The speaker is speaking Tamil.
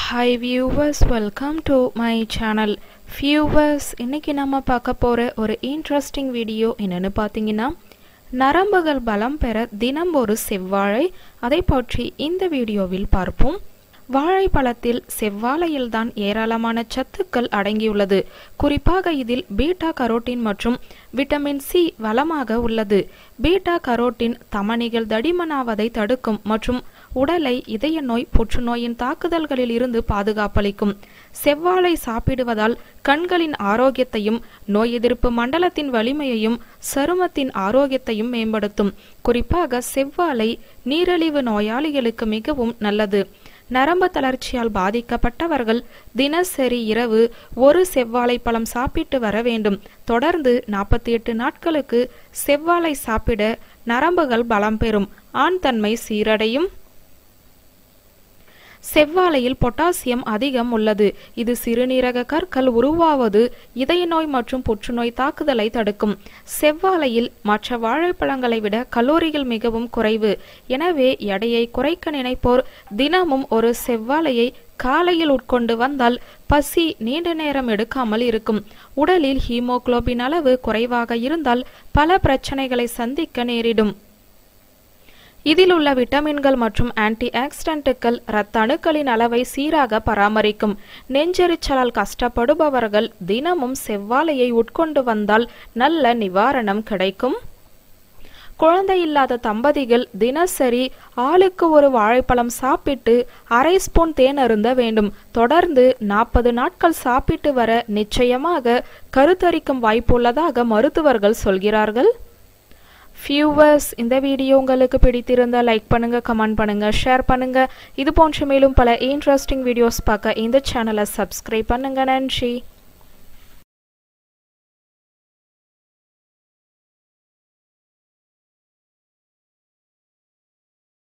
hi viewers welcome to my channel viewers இன்னைக்கு நம்ம பார்க்க போகிற ஒரு இன்ட்ரெஸ்டிங் வீடியோ என்னன்னு பார்த்தீங்கன்னா நரம்புகள் பலம் பெற தினம் ஒரு செவ்வாழை அதை பற்றி இந்த வீடியோவில் பார்ப்போம் வாழைப்பழத்தில் செவ்வாழையில்தான் ஏராளமான சத்துக்கள் அடங்கியுள்ளது குறிப்பாக இதில் பீட்டா கரோட்டின் மற்றும் விட்டமின் சி வளமாக உள்ளது பீட்டா கரோட்டின் தமனிகள் தடிமனாவதை தடுக்கும் மற்றும் உடலை இதய நோய் புற்றுநோயின் தாக்குதல்களில் இருந்து பாதுகாப்பளிக்கும் செவ்வாழை சாப்பிடுவதால் கண்களின் ஆரோக்கியத்தையும் நோய் எதிர்ப்பு மண்டலத்தின் வலிமையையும் சருமத்தின் ஆரோக்கியத்தையும் மேம்படுத்தும் குறிப்பாக செவ்வாழை நீரிழிவு நோயாளிகளுக்கு மிகவும் நல்லது நரம்பு தளர்ச்சியால் பாதிக்கப்பட்டவர்கள் தினசரி இரவு ஒரு செவ்வாழை பழம் சாப்பிட்டு வர வேண்டும் தொடர்ந்து நாற்பத்தி எட்டு நாட்களுக்கு செவ்வாழை சாப்பிட நரம்புகள் பலம் பெறும் ஆண் தன்மை சீரடையும் செவ்வாழையில் பொட்டாசியம் அதிகம் உள்ளது இது சிறுநீரக கற்கள் உருவாவது இதய நோய் மற்றும் புற்றுநோய் தாக்குதலை தடுக்கும் செவ்வாழையில் மற்ற வாழைப்பழங்களை விட கலோரிகள் மிகவும் குறைவு எனவே எடையை குறைக்க நினைப்போர் தினமும் ஒரு செவ்வாழையை காலையில் உட்கொண்டு வந்தால் பசி நீண்ட நேரம் எடுக்காமல் இருக்கும் உடலில் ஹீமோகுளோபின் அளவு குறைவாக இருந்தால் பல பிரச்சனைகளை சந்திக்க நேரிடும் இதில் உள்ள விட்டமின்கள் மற்றும் ஆன்டி ஆக்சிடென்ட்டுகள் இரத்த அணுக்களின் அளவை சீராக பராமரிக்கும் நெஞ்செரிச்சலால் கஷ்டப்படுபவர்கள் தினமும் செவ்வாழையை உட்கொண்டு வந்தால் நல்ல நிவாரணம் கிடைக்கும் குழந்தை இல்லாத தம்பதிகள் தினசரி ஆளுக்கு ஒரு வாழைப்பழம் சாப்பிட்டு அரை ஸ்பூன் தேன் அருந்த வேண்டும் தொடர்ந்து நாற்பது நாட்கள் சாப்பிட்டு வர நிச்சயமாக கருத்தரிக்கும் வாய்ப்புள்ளதாக மருத்துவர்கள் சொல்கிறார்கள் வியூவர்ஸ் இந்த வீடியோ உங்களுக்கு பிடித்திருந்தால் லைக் பண்ணுங்க கமெண்ட் பண்ணுங்க ஷேர் பண்ணுங்க இது போன்ற மேலும் பல இன்ட்ரெஸ்டிங் வீடியோஸ் பார்க்க இந்த சேனலை சப்ஸ்கிரைப் பண்ணுங்க நன்றி